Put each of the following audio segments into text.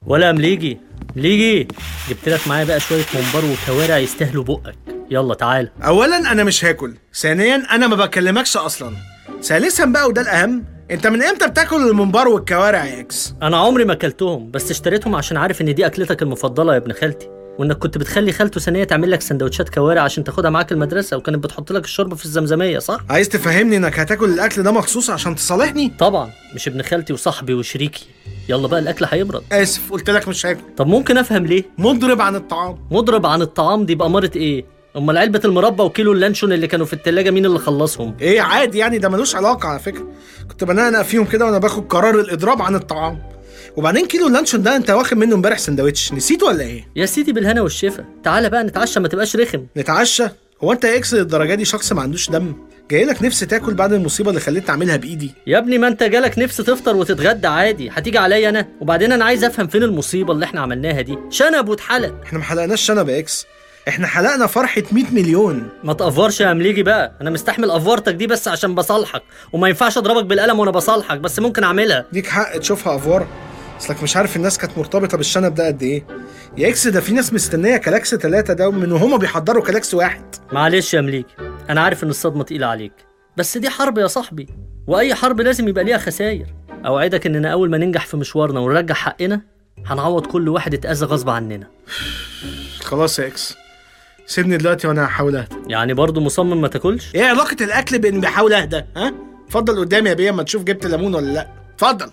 ولا مليجي مليجي جبت لك معايا بقى شويه ممبار وكوارع يستاهلوا بقك يلا تعال اولا انا مش هاكل ثانيا انا ما بكلمكش اصلا ثالثا بقى وده الاهم انت من امتى بتاكل الممبار والكوارع يا اكس انا عمري ما اكلتهم بس اشتريتهم عشان عارف ان دي اكلتك المفضله يا ابن خالتي وانك كنت بتخلي خالته ثانيه تعمل لك سندوتشات كوارع عشان تاخدها معاك المدرسه وكانت بتحط لك الشوربه في الزمزميه صح عايز تفهمني انك هتاكل الاكل ده مخصوص عشان تصالحني طبعا مش ابن خالتي وصاحبي وشريكي يلا بقى الاكل هيبرد اسف قلت لك مش هاكل طب ممكن افهم ليه مضرب عن الطعام مضرب عن الطعام دي بأمارة ايه امال علبه المربى وكيلو اللانشون اللي كانوا في التلاجة مين اللي خلصهم ايه عادي يعني ده ملوش علاقه على فكره كنت بنقنق فيهم كده وانا باخد قرار الاضراب عن الطعام وبعدين كيلو اللانشون ده انت واخد منه امبارح سندوتش نسيته ولا ايه يا سيدي بالهنا والشفا تعالى بقى نتعشى ما تبقاش رخم نتعشى هو انت يا اكس للدرجه دي شخص ما عندوش دم جاي لك نفس تاكل بعد المصيبه اللي خليتني اعملها بايدي يا ابني ما انت جالك نفس تفطر وتتغدى عادي هتيجي عليا انا وبعدين انا عايز افهم فين المصيبه اللي احنا عملناها دي شنب واتحلق احنا ما حلقناش شنب يا اكس احنا حلقنا فرحه 100 مليون ما تقفرش يا مليجي بقى انا مستحمل افورتك دي بس عشان بصالحك وما ينفعش اضربك بالقلم وانا بصالحك بس ممكن اعملها ليك حق تشوفها افوار اصلك مش عارف الناس كانت مرتبطه بالشنب ده قد ايه يا اكس ده في ناس مستنيه كلاكس ثلاثة ده من وهما بيحضروا كلاكس واحد معلش يا مليجي انا عارف ان الصدمه تقيله عليك بس دي حرب يا صاحبي واي حرب لازم يبقى ليها خساير اوعدك اننا اول ما ننجح في مشوارنا ونرجع حقنا هنعوض كل واحد اتاذى غصب عننا خلاص يا اكس سيبني دلوقتي وانا هحاول اهدى يعني برضه مصمم ما تاكلش ايه علاقه الاكل بان بحاول اهدى ها اتفضل قدامي يا بيه اما تشوف جبت ليمون ولا لا اتفضل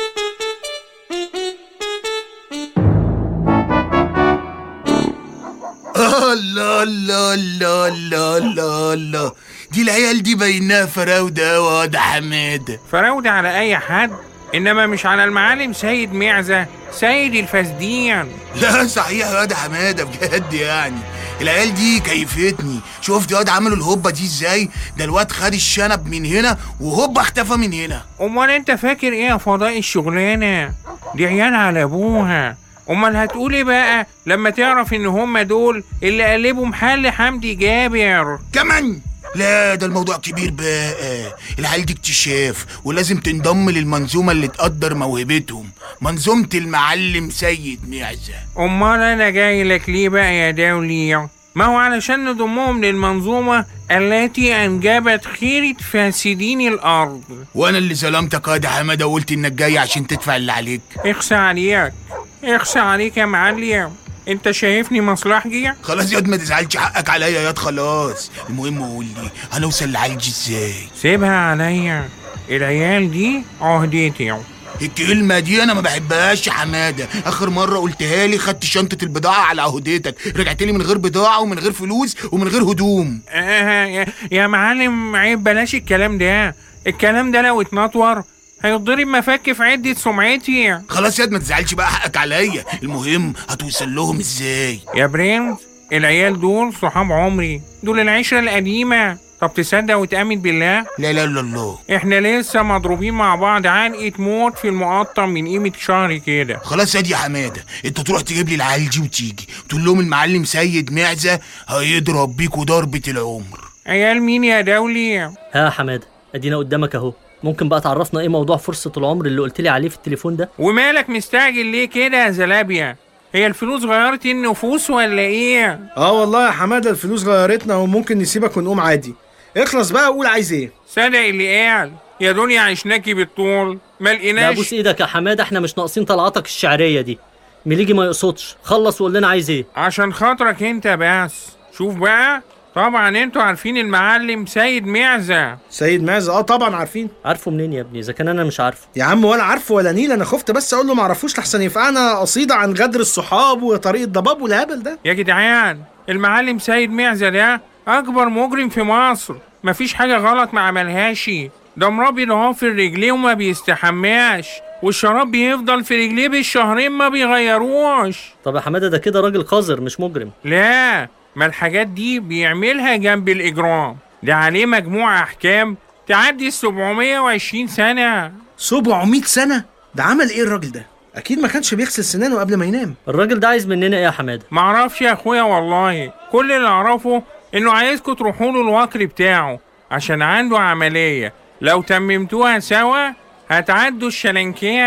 الله الله الله الله الله الله دي العيال دي باينها فراودة أوي ده حمادة فراودة على أي حد إنما مش على المعالم سيد معزة سيد الفاسدين لا صحيح يا ده حمادة بجد يعني العيال دي كيفتني شفت ياض عملوا الهوبة دي ازاي ده الواد خد الشنب من هنا وهوبا اختفى من هنا أمال أنت فاكر إيه يا فضاء الشغلانة دي عيال على أبوها أمال هتقول إيه بقى لما تعرف إن هما دول اللي قلبوا محل حمدي جابر كمان لا ده الموضوع كبير بقى العيال دي اكتشاف ولازم تنضم للمنظومة اللي تقدر موهبتهم منظومة المعلم سيد معزة أمال أنا جاي لك ليه بقى يا دولي ما هو علشان نضمهم للمنظومة التي أنجبت خيرة فاسدين الأرض وانا اللي ظلمتك يا ده حمادة وقلت انك جاي عشان تدفع اللي عليك اخسى عليك اخسى عليك يا معلم انت شايفني مصلحجي خلاص ياض ما تزعلش حقك عليا ياض خلاص المهم قول لي هنوصل لعالجي ازاي سيبها عليا العيال دي عهدتي الكلمة دي أنا ما بحبهاش يا حمادة، آخر مرة قلتها لي خدت شنطة البضاعة على عهدتك، رجعت لي من غير بضاعة ومن غير فلوس ومن غير هدوم. آه يا- يا معلم عيب بلاش الكلام ده الكلام ده لو اتنطور هيتضرب مفك في عدة سمعتي خلاص ياض ما تزعلش بقى حقك عليا، المهم هتوصل لهم ازاي؟ يا برنس العيال دول صحاب عمري دول العشرة القديمة طب تصدق وتأمن بالله لا لا لا الله، احنا لسه مضروبين مع بعض عنقة موت في المقطم من قيمة شهر كده خلاص ياض يا حمادة، أنت تروح تجيب لي العيال دي وتيجي، تقول لهم المعلم سيد معزة هيضرب بيكوا ضربة العمر. عيال مين يا دولي ها يا حماده ادينا قدامك اهو ممكن بقى تعرفنا ايه موضوع فرصه العمر اللي قلت لي عليه في التليفون ده ومالك مستعجل ليه كده يا زلابيا هي الفلوس غيرت النفوس ولا ايه اه والله يا حماده الفلوس غيرتنا وممكن نسيبك ونقوم عادي اخلص بقى وقول عايز ايه صدق اللي قال يا دنيا عشناكي بالطول ما لا لقيناش بوس ايدك يا حماده احنا مش ناقصين طلعاتك الشعريه دي مليجي ما يقصدش خلص وقول لنا عايز ايه عشان خاطرك انت بس شوف بقى طبعا انتوا عارفين المعلم سيد معزة سيد معزه اه طبعا عارفين عارفه منين يا ابني اذا كان انا مش عارفه يا عم ولا عارفه ولا نيل انا خفت بس اقول له معرفوش لحسن ينفعنا قصيده عن غدر الصحاب وطريق الضباب والهبل ده يا جدعان المعلم سيد معزة ده اكبر مجرم في مصر مفيش حاجة غلط ما عملهاش ده مربي ضوافر رجليه وما بيستحماش والشراب بيفضل في رجليه بالشهرين ما بيغيروش طب يا حماده ده كده راجل قذر مش مجرم لا ما الحاجات دي بيعملها جنب الإجرام ده عليه مجموعة أحكام تعدي ال 720 سنة 700 سنه ده عمل ايه الراجل ده اكيد ما كانش بيغسل سنانه قبل ما ينام الراجل ده عايز مننا ايه يا حماده معرفش يا أخويا والله كل اللي أعرفه إنه عايزكوا تروحوا له الوكر بتاعه عشان عنده عملية لو تممتوها سوا هتعدوا الشلنكيات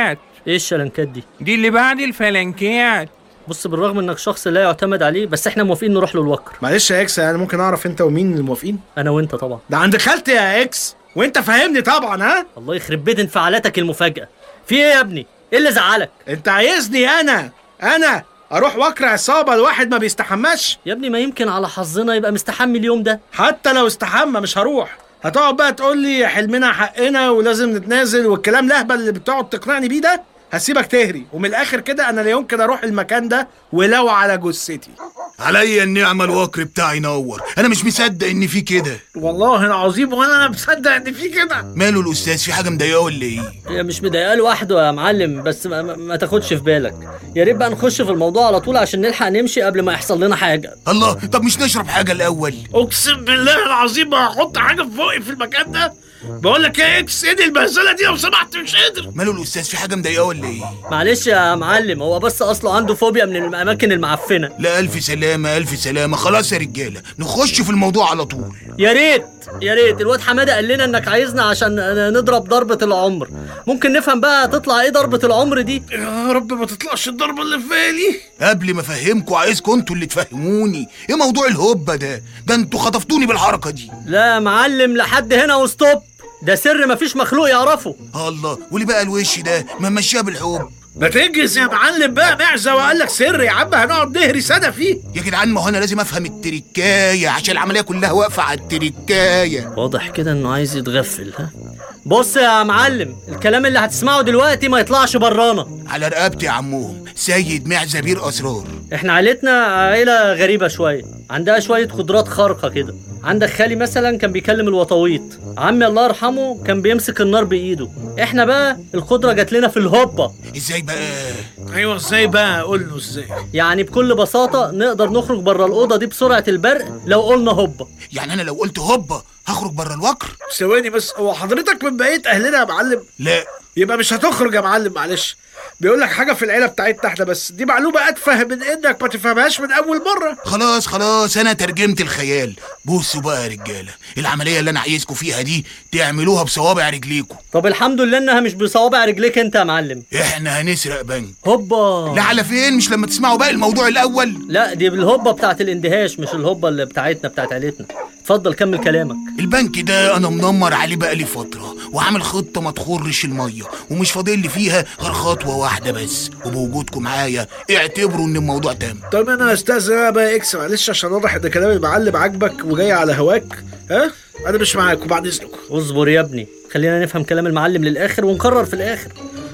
ايه الشلنكات دي دي اللي بعد الفلنكات بص بالرغم انك شخص لا يعتمد عليه بس احنا موافقين نروح له الوكر معلش يا اكس انا ممكن اعرف انت ومين اللي موافقين انا وانت طبعا ده عند خالتي يا اكس وانت فاهمني طبعا ها الله يخرب بيت انفعالاتك المفاجاه في ايه يا ابني ايه اللي زعلك انت عايزني انا انا اروح واكره عصابه لواحد ما بيستحماش يا ابني ما يمكن على حظنا يبقى مستحمي اليوم ده حتى لو استحمى مش هروح هتقعد بقى تقول لي حلمنا حقنا ولازم نتنازل والكلام الاهبل اللي بتقعد تقنعني بيه ده هسيبك تهري ومن الاخر كده انا لا يمكن اروح المكان ده ولو على جثتي عليا النعمة الوكر بتاعي نور انا مش مصدق ان في كده والله العظيم وانا انا مصدق ان في كده ماله الاستاذ في حاجة مضايقاه ولا ايه هي مش مضايقاه لوحده يا معلم بس ما, ما, ما تاخدش في بالك يا ريت بقى نخش في الموضوع على طول عشان نلحق نمشي قبل ما يحصل لنا حاجه الله طب مش نشرب حاجة الاول اقسم بالله العظيم ما هحط حاجه في بوقي في المكان ده بقول لك يا اكس ايه دي البهزله دي لو سمحت مش قادر ماله الاستاذ في حاجة مضايقاه ولا ايه معلش يا معلم هو بس اصله عنده فوبيا من الاماكن المعفنه لا الف سلامة الف سلامة خلاص يا رجالة نخش في الموضوع على طول يا ريت يا ريت الواد حماده قال لنا انك عايزنا عشان نضرب ضربه العمر ممكن نفهم بقى تطلع ايه ضربه العمر دي يا رب ما تطلعش الضربه اللي في بالي قبل ما افهمكوا عايزكم انتوا اللي تفهموني ايه موضوع الهوبا ده ده انتوا خطفتوني بالحركة دي لا يا معلم لحد هنا وستوب ده سر مفيش مخلوق يعرفه الله واللي بقى الوش ده ما مشيها بالحب ما تنجز يا معلم بقى معزه وقال لك سر يا عم هنقعد نهري سنه فيه يا جدعان ما هو انا لازم افهم التركايه عشان العمليه كلها واقفه على التركايه واضح كده انه عايز يتغفل ها بص يا معلم الكلام اللي هتسمعه دلوقتي ما يطلعش برانا على رقبتي يا عمهم سيد معزه بير اسرار احنا عيلتنا عيلة غريبة شوية عندها شوية قدرات خارقة كده عندك خالي مثلا كان بيكلم الوطويط عمي الله يرحمه كان بيمسك النار بإيده احنا بقى القدرة جات لنا في الهوبا ازاي بقى ايوه ازاي بقى قول له ازاي يعني بكل بساطة نقدر نخرج بره الأوضة دي بسرعة البرق لو قلنا هوبا يعني انا لو قلت هوبا هخرج بره الوكر ثواني بس هو حضرتك من بقيه اهلنا يا معلم لا يبقى مش هتخرج يا معلم معلش بيقول لك حاجه في العيله بتاعتنا احنا بس دي معلومه اتفه من انك ما تفهمهاش من اول مره خلاص خلاص انا ترجمت الخيال بصوا بقى يا رجاله العمليه اللي انا عايزكم فيها دي تعملوها بصوابع رجليكم طب الحمد لله انها مش بصوابع رجليك انت يا معلم احنا هنسرق بنك هوبا لا على فين مش لما تسمعوا بقى الموضوع الاول لا دي بالهوبا بتاعت الاندهاش مش الهوبا اللي بتاعتنا بتاعت عيلتنا اتفضل كمل كلامك البنك ده انا منمر عليه بقالي فتره وعامل خطه ما تخرش الميه ومش فاضل لي فيها غير خطوه واحده بس وبوجودكم معايا اعتبروا ان الموضوع تم طب انا استاذن انا بقى اكس معلش عشان واضح ان كلام المعلم عاجبك وجاي على هواك ها انا مش معاك وبعد اذنكم اصبر يا ابني خلينا نفهم كلام المعلم للاخر ونقرر في الاخر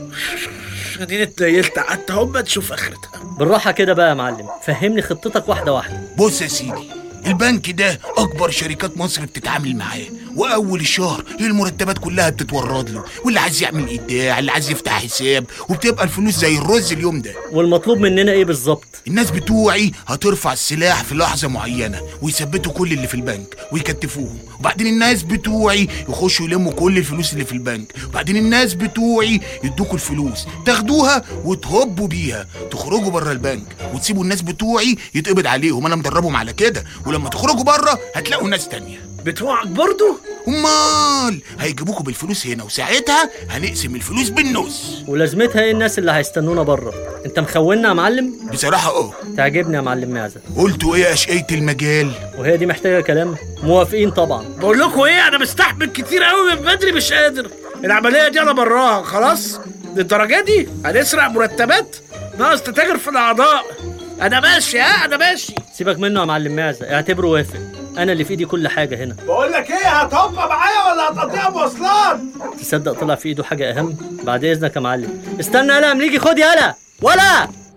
اديني اتنيلت قعدت اهو تشوف اخرتها بالراحه كده بقى يا معلم فهمني خطتك واحده واحده بص يا سيدي البنك ده اكبر شركات مصر بتتعامل معاه واول الشهر المرتبات كلها بتتورد له واللي عايز يعمل ايداع اللي عايز يفتح حساب وبتبقى الفلوس زي الرز اليوم ده والمطلوب مننا ايه بالظبط الناس بتوعي هترفع السلاح في لحظة معينة ويثبتوا كل اللي في البنك ويكتفوهم وبعدين الناس بتوعي يخشوا يلموا كل الفلوس اللي في البنك وبعدين الناس بتوعي يدوكوا الفلوس تاخدوها وتهبوا بيها تخرجوا بره البنك وتسيبوا الناس بتوعي يتقبض عليهم انا مدربهم على كده ولما تخرجوا بره هتلاقوا ناس تانية بتوعك برضو امال هيجيبوكوا بالفلوس هنا وساعتها هنقسم الفلوس بالنص ولازمتها ايه الناس اللي هيستنونا بره انت مخوننا يا معلم بصراحة اه تعجبني يا معلم معزه قلتوا ايه يا اشقية المجال وهي دي محتاجه كلام موافقين طبعا بقول لكم ايه انا مستحمل كتير قوي من بدري مش قادر العمليه دي انا براها خلاص للدرجه دي هنسرق مرتبات ناقص تتاجر في الاعضاء انا ماشي ها انا ماشي سيبك منه يا معلم معزه اعتبره وافق انا اللي في ايدي كل حاجه هنا بقول لك ايه هتوقع معايا ولا هتقضيها مواصلات تصدق طلع في ايده حاجه اهم بعد اذنك يا معلم استنى يلا امليجي خد يلا ولا